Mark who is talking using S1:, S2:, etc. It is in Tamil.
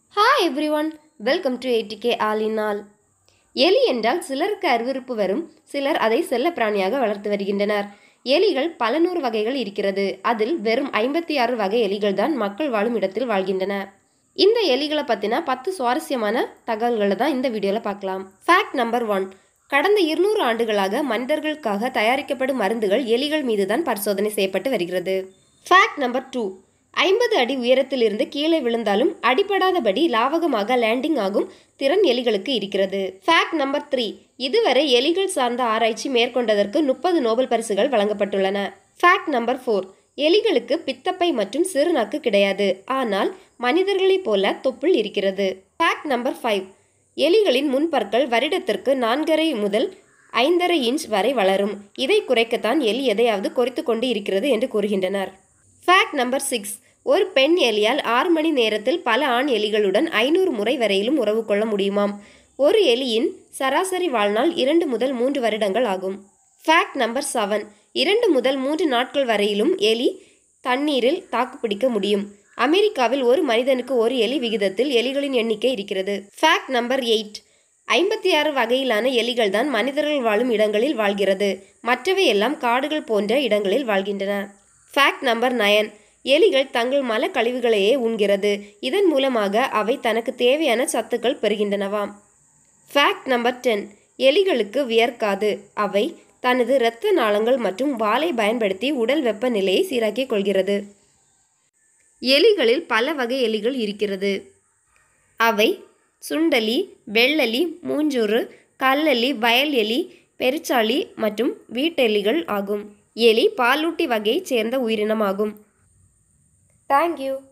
S1: hi everyone welcome to ADK all in all எலி என்றால் சிலருக்கு அருவருப்பு வரும் சிலர் அதை செல்ல பிராணியாக வளர்த்து வருகின்றனர் எலிகள் பல நூறு வகைகள் இருக்கிறது அதில் வெறும் ஐம்பத்தி ஆறு வகை எலிகள் தான் மக்கள் வாழும் இடத்தில் வாழ்கின்றன இந்த எலிகளை பற்றின பத்து சுவாரஸ்யமான தகவல்களை தான் இந்த வீடியோவில் பார்க்கலாம் ஃபேக்ட் நம்பர் ஒன் கடந்த இருநூறு ஆண்டுகளாக மனிதர்களுக்காக தயாரிக்கப்படும் மருந்துகள் எலிகள் மீது தான் பரிசோதனை செய்யப்பட்டு வருகிறது ஃபேக்ட் நம்பர் டூ ஐம்பது அடி உயரத்திலிருந்து கீழே விழுந்தாலும் அடிபடாதபடி லாவகமாக லேண்டிங் ஆகும் திறன் எலிகளுக்கு இருக்கிறது ஃபேக்ட் நம்பர் த்ரீ இதுவரை எலிகள் சார்ந்த ஆராய்ச்சி மேற்கொண்டதற்கு முப்பது நோபல் பரிசுகள் வழங்கப்பட்டுள்ளன ஃபேக்ட் நம்பர் ஃபோர் எலிகளுக்கு பித்தப்பை மற்றும் சிறுநாக்கு கிடையாது ஆனால் மனிதர்களைப் போல தொப்புள் இருக்கிறது ஃபேக்ட் நம்பர் ஃபைவ் எலிகளின் முன்பற்கள் வருடத்திற்கு நான்கரை முதல் ஐந்தரை இன்ச் வரை வளரும் இதை குறைக்கத்தான் எலி எதையாவது கொறித்து கொண்டு இருக்கிறது என்று கூறுகின்றனர் ஃபேக்ட் நம்பர் சிக்ஸ் ஒரு பெண் எலியால் ஆறு மணி நேரத்தில் பல ஆண் எலிகளுடன் ஐநூறு முறை வரையிலும் உறவு கொள்ள முடியுமாம் ஒரு எலியின் சராசரி வாழ்நாள் இரண்டு முதல் மூன்று வருடங்கள் ஆகும் ஃபேக்ட் நம்பர் செவன் இரண்டு முதல் மூன்று நாட்கள் வரையிலும் எலி தண்ணீரில் தாக்குப்பிடிக்க முடியும் அமெரிக்காவில் ஒரு மனிதனுக்கு ஒரு எலி விகிதத்தில் எலிகளின் எண்ணிக்கை இருக்கிறது ஃபேக்ட் நம்பர் எயிட் ஐம்பத்தி ஆறு வகையிலான எலிகள் தான் மனிதர்கள் வாழும் இடங்களில் வாழ்கிறது மற்றவை எல்லாம் காடுகள் போன்ற இடங்களில் வாழ்கின்றன ஃபேக்ட் நம்பர் நயன் எலிகள் தங்கள் மல கழிவுகளையே உண்கிறது இதன் மூலமாக அவை தனக்கு தேவையான சத்துக்கள் பெறுகின்றனவாம் ஃபேக்ட் நம்பர் டென் எலிகளுக்கு வியர்க்காது அவை தனது இரத்த நாளங்கள் மற்றும் வாலை பயன்படுத்தி உடல் வெப்பநிலையை சீராக்கிக் கொள்கிறது எலிகளில் பல வகை எலிகள் இருக்கிறது அவை சுண்டலி வெள்ளலி மூஞ்சூறு கல்லலி வயல் எலி பெருச்சாளி மற்றும் வீட்டெலிகள் ஆகும் எலி பாலூட்டி வகையைச் சேர்ந்த உயிரினமாகும் தேங்க்யூ